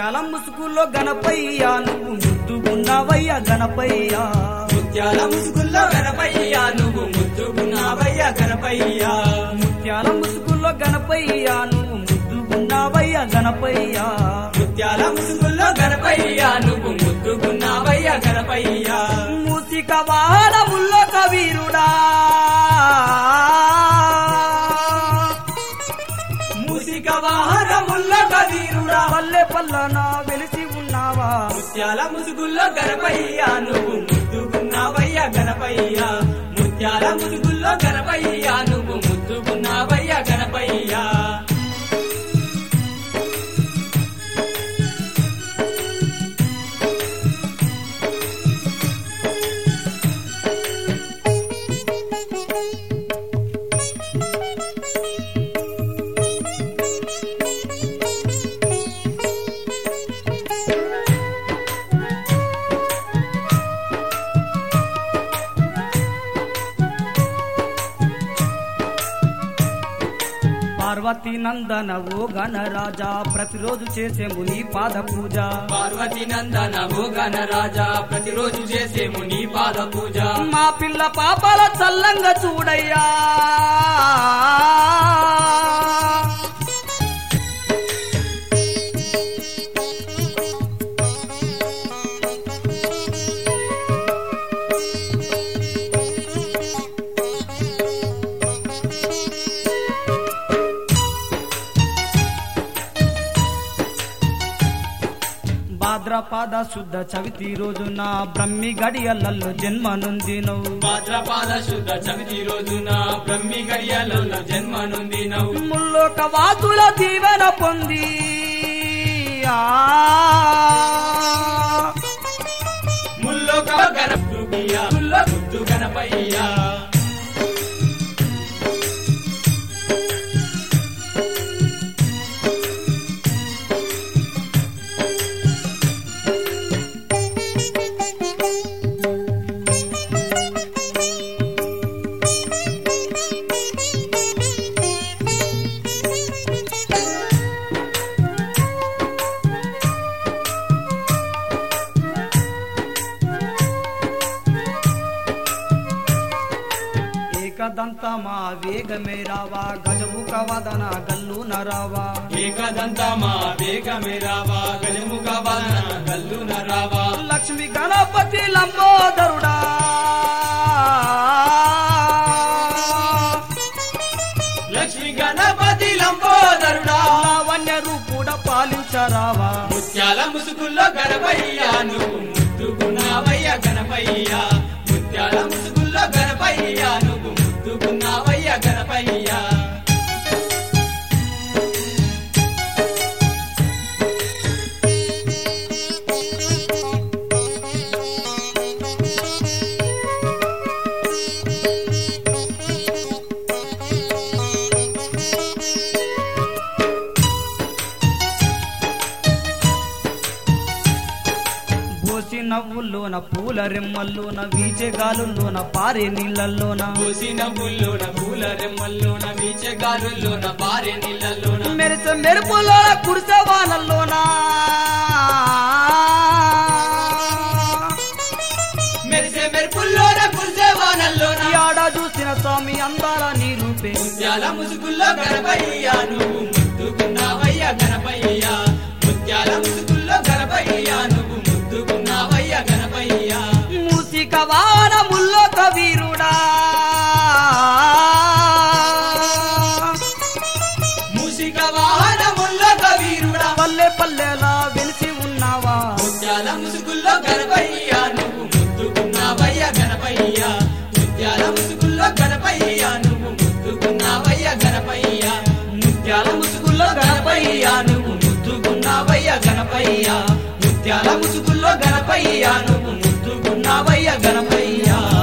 ముత్యాల ముసుగులో గణపయ్యా నువ్వు ముద్దుగున్నావయ్యా గణపయ్యా ముత్యాల ముసుగుల్లో గణపయ్య నువ్వు ముద్దుకున్నావయ్య గణపయ్య ముత్యాల ముసుగులో గణపయ్యా నువ్వు ముద్దుగున్నావయ్యా గణపయ్యా ముత్యాల ముసుగుల్లో గణపయ్య నువ్వు ముద్దుకున్నావయ్య గణపయ్య మూసిక వాహనముల్లో కవీరుడా మూసిక వాహనముల్లో కదీరుడా పల్లె పల్లన వెలిసి ఉన్నావా ముత్యాల ముసుగుల్లో గణపయ్య నువ్వు ముద్దుకున్నావయ్య గణపయ్య ముత్యాల ముసుగుల్లో గణపయ్య నువ్వు ముద్దుకున్నావయ్య గణపయ్య పార్వతీ నందన ఓ గణరాజా ప్రతిరోజు చేసేము నీ పాద పూజ పార్వతి నందన భోగన రాజా ప్రతిరోజు చేసేము నీ పాద పూజ మా పిల్ల పాపాల చల్లంగా చూడయ్యా భాద్రపాద శుద్ధ చవితి రోజున బ్రహ్మి గడియలలో జన్మనుంది నువ్వు భాద్రపాద శుద్ధ చవితి రోజున బ్రహ్మి గడియలలో జన్మ నొందినవు ముల్లోక వాతుల దీవెన పొంది ఆ ముల్లోక గణపయ్య ముల్లో గుర్తు గణపయ్య ఏకదంత మా వేగమే రావా గజముఖ వదన గల్లు నరావా ఏకదంత మా వేగమే రావా గజముఖ వలన గల్లున రావా లక్ష్మి గణపతి లంబోదరుడా లక్ష్మి గణపతి లంబోదరుడా లావణ్య రూపుడ పాలించరావా ముత్యాల ముసుగుల్లో గణపయ్య నువ్వు ముద్దుకున్నావయ్య గణపయ్య ముత్యాల ముసుగుల్లో గణపయ్య నువ్వు ముద్దుకున్నావయ్య గణపయ్య బోసి నవ్వుల్లోన పూల రెమ్మల్లోన వీచే గాలుల్లోన పారే నీళ్ళల్లోన పూసి నవ్వుల్లోన పూల రెమ్మల్లోన వీచగాలుల్లోన పారే నీళ్ళల్లోన మెరిసే మెరుపులోన కురిసే వానల్లోన మెరిసే మెరుపుల్లోన కురిసే వానల్లోన ఆడ చూసిన స్వామి అందాల నీ రూపే ముత్యాల ముసుగుల్లో గణపయ్య నువ్వు ముద్దుకున్నావయ్య గణపయ్య ముత్యాల ముసుగుల్లో గణపయ్య నువ్వు ముద్దుకున్నావయ్య గణపయ్య మూసిక వానముల్లో కవీరుడా మూసిక వాహనముల్లో కవీరుడా పల్లె పల్లెలా వెలిసి ఉన్నావా ముత్యాల ముసుగుల్లో గణపయ్య నువ్వు ముద్దుకున్నావయ్య గణపయ్య ముత్యాల ముసుగుల్లో గణపయ్య నువ్వు ముద్దుకున్నావయ్య గణపయ్య ముత్యాల ముసుగుల్లో గణపయ్య నువ్వు ముద్దుకున్నావయ్య గణపయ్య ముత్యాల ముసుగుల్లో గణపయ్య నువ్వు ముద్దుకున్నావయ్య గణపయ్య